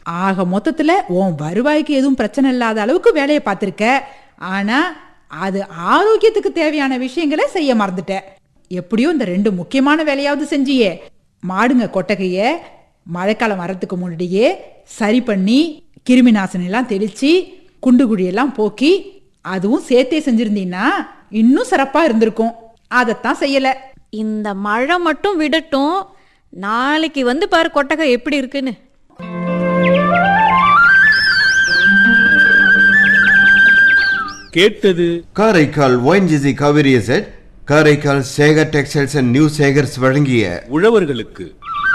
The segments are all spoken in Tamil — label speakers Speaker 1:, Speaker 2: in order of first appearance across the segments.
Speaker 1: ஆக மொத்தத்துல உன் வருவாய்க்கு எதுவும் பிரச்சனை இல்லாத அளவுக்கு வேலையை பார்த்துருக்க ஆனா அது ஆரோக்கியத்துக்கு தேவையான விஷயங்களை செய்ய மறந்துட்ட எப்படியோ இந்த ரெண்டு முக்கியமான வேலையாவது செஞ்சியே மாடுங்க கொட்டகைய மழைக்காலம் வரத்துக்கு முன்னாடியே சரி பண்ணி கிருமி நாசினி எல்லாம் தெளிச்சு குண்டு குழியெல்லாம் போக்கி அதுவும் சேர்த்தே செஞ்சிருந்தீன்னா இன்னும் சிறப்பா இருந்திருக்கும் அதைத்தான் செய்யல
Speaker 2: இந்த மழை மட்டும் விடட்டும் நாளைக்கு வந்து பாரு கொட்டகை எப்படி இருக்குன்னு
Speaker 3: கேட்டது
Speaker 4: Karaikal ONGC Cauvery asset Karaikal Sekar textiles and new Sekars வழங்கிய
Speaker 3: உழவர்களுக்கு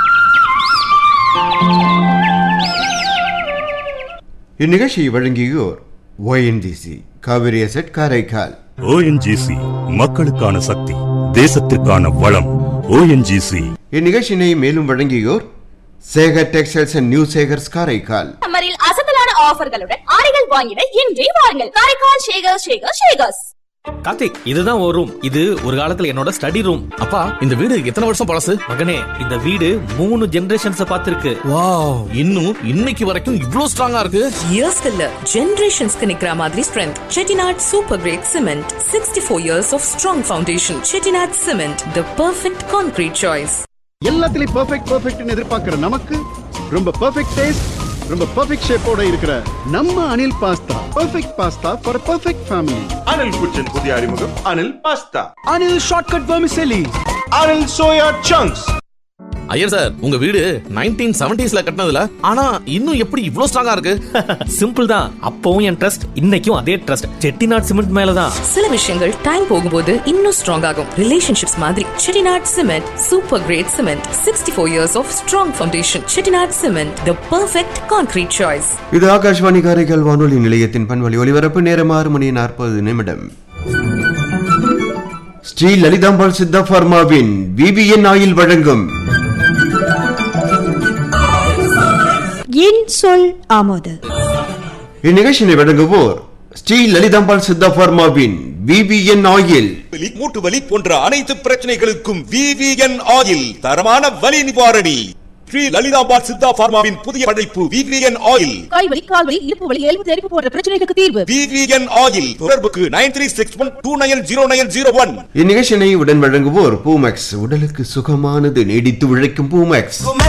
Speaker 4: இந்நிகழ்ச்சியை வழங்கியோர் ONGC Cauvery asset Karaikal
Speaker 5: ONGC மக்களுக்கான சக்தி தேசத்திற்கான வளம் ஓஎன்ஜிசி
Speaker 4: இந்நிகழ்ச்சியினை மேலும் வழங்கியோர் Sekar textiles and new Sekars Karaikal
Speaker 6: சம்மரில் அசத்தலான ஆஃபர்களுடன் ஆடைகள் வாங்கிட இன்றே வாருங்கள் காரைக்கால் ஷேகர் ஷேகர் ஷேகர்ஸ்
Speaker 7: கார்த்திக் இதுதான் ஒரு ரூம் இது ஒரு காலத்துல என்னோட ஸ்டடி ரூம் அப்பா இந்த வீடு எத்தனை வருஷம் பழசு மகனே இந்த வீடு மூணு ஜெனரேஷன்ஸ் பார்த்திருக்கு வாவ் இன்னும் இன்னைக்கு வரைக்கும் இவ்ளோ ஸ்ட்ராங்கா இருக்கு
Speaker 8: இயர்ஸ்க்கு இல்ல ஜெனரேஷன்ஸ்க்கு நிக்கிற மாதிரி strength Chettinad super grade cement sixty four years of strong foundation Chettinad cement the perfect concrete choice
Speaker 9: எல்லாத்துலயும் பெர்ஃபெக்ட் பெர்ஃபெக்ட்னு எதிர்பார்க்கிற நமக்கு ரொம்ப பெர்ஃபெக்ட் டேஸ்ட் ரொம்ப பெர்ஃபெக்ட் ஷேப்போட இருக்கிற நம்ம Anil pasta perfect pasta for perfect family
Speaker 10: Anil kitchen புதிய அறிமுகம் Anil pasta
Speaker 9: Anil shortcut vermicelli
Speaker 10: Anil soya chunks
Speaker 7: Iyer sir உங்க வீடு நைன்டீன் செவன்டிஸ்ல கட்டினதுல ஆனா இன்னும் எப்படி இவ்ளோ ஸ்ட்ராங்கா இருக்கு சிம்பிள் தான் அப்பவும் என் ட்ரஸ்ட் இன்னைக்கும் அதே ட்ரஸ்ட் செட்டிநாட் சிமெண்ட் மேலதான்
Speaker 8: சில விஷயங்கள் டைம் போகும்போது இன்னும் ஸ்ட்ராங் ஆகும் ரிலேஷன்ஷிப்ஸ் மாதிரி Chettinad cement super grade cement sixty four years of strong foundation Chettinad cement the perfect concrete choice
Speaker 4: இது ஆகாஷ்வாணி காரைக்கால் வானொலி நிலையத்தின் பண்பலை ஒலிபரப்பு நேரம் ஆறு மணி நாற்பது நிமிடம் ஸ்ரீ லலிதாம்பாள் சித்தா பார்மாவின் விபிஎன் ஆயில் வழங்கும்
Speaker 11: என் சொல் ஆமோது
Speaker 4: இந்நிகழ்ச்சியினை வழங்குவோர் ஸ்ரீ லலிதாம்பாள் சித்தா பார்மாவின் விபிஎன் ஆயில்
Speaker 10: வலி மூட்டு வலி போன்ற அனைத்து பிரச்சனைகளுக்கும் விவிஎன் ஆயில் தரமான வலி நிவாரணி ஸ்ரீ லலிதாபாத் சித்தா பார்மாவின் புதிய படைப்பு விவிஎன் ஆயில்
Speaker 6: கைவலி கால்வலி இடுப்பு வலி எலும்பு தெரிப்பு போன்ற பிரச்சனைகளுக்கு தீர்வு
Speaker 10: விவிஎன் ஆயில் தொடர்புக்கு nine three six one two nine zero nine zero one
Speaker 4: இந்நிகழ்ச்சியினை உடன் வழங்குவோர் பூமெக்ஸ் உடலுக்கு சுகமானது நீடித்து உழைக்கும் பூமெக்ஸ்